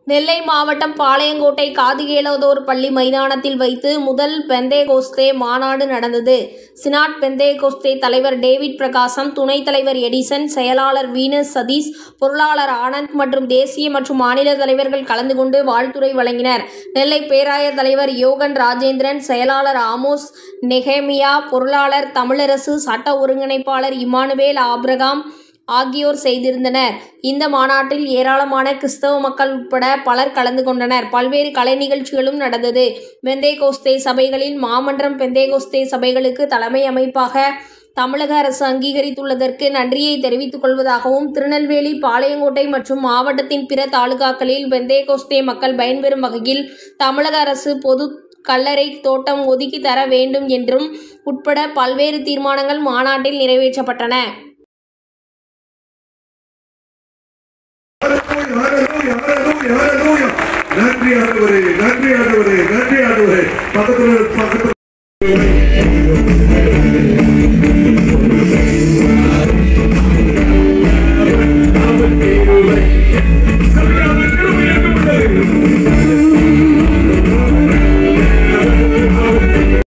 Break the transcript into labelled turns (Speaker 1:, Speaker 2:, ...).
Speaker 1: நெல்லை மாவட்டம் பாளையங்கோட்டை காதுகேளோதோர் பள்ளி மைதானத்தில் வைத்து முதல் பெந்தேகோஸ்தே மாநாடு நடந்தது சினாட் பெந்தேகோஸ்தே தலைவர் டேவிட் பிரகாசம் துணைத் தலைவர் எடிசன் செயலாளர் வீனஸ் சதீஷ் பொருளாளர் ஆனந்த் மற்றும் தேசிய மற்றும் மாநில தலைவர்கள் கலந்து கொண்டு வாழ்த்துரை வழங்கினர் நெல்லை பேராயர் தலைவர் யோகன் ராஜேந்திரன் செயலாளர் ஆமோஸ் நெகேமியா பொருளாளர் தமிழரசு சட்ட ஒருங்கிணைப்பாளர் இமானுவேல் ஆபிரகாம் ஆகியோர் செய்திருந்தனர் இந்த மாநாட்டில் ஏராளமான கிறிஸ்தவ மக்கள் உட்பட பலர் கலந்து கொண்டனர் பல்வேறு கலை நிகழ்ச்சிகளும் நடந்தது பெந்தேகோஸ்தே சபைகளில் மாமன்றம் பெந்தேகோஸ்தே சபைகளுக்கு தலைமை அமைப்பாக தமிழக அரசு அங்கீகரித்துள்ளதற்கு நன்றியை தெரிவித்துக் கொள்வதாகவும் திருநெல்வேலி பாளையங்கோட்டை மற்றும் மாவட்டத்தின் பிற தாலுகாக்களில் பெந்தேகோஸ்தே மக்கள் பயன்பெறும் வகையில் தமிழக அரசு பொது கல்லறை தோட்டம் ஒதுக்கி தர வேண்டும் என்றும் உட்பட பல்வேறு தீர்மானங்கள் மாநாட்டில் நிறைவேற்றப்பட்டன
Speaker 2: ஹalleluya ஹalleluya ஹalleluya நன்றி ஆண்டவரே நன்றி ஆண்டவரே நன்றி ஆண்டவரே பக்கத்துல பக்கத்துல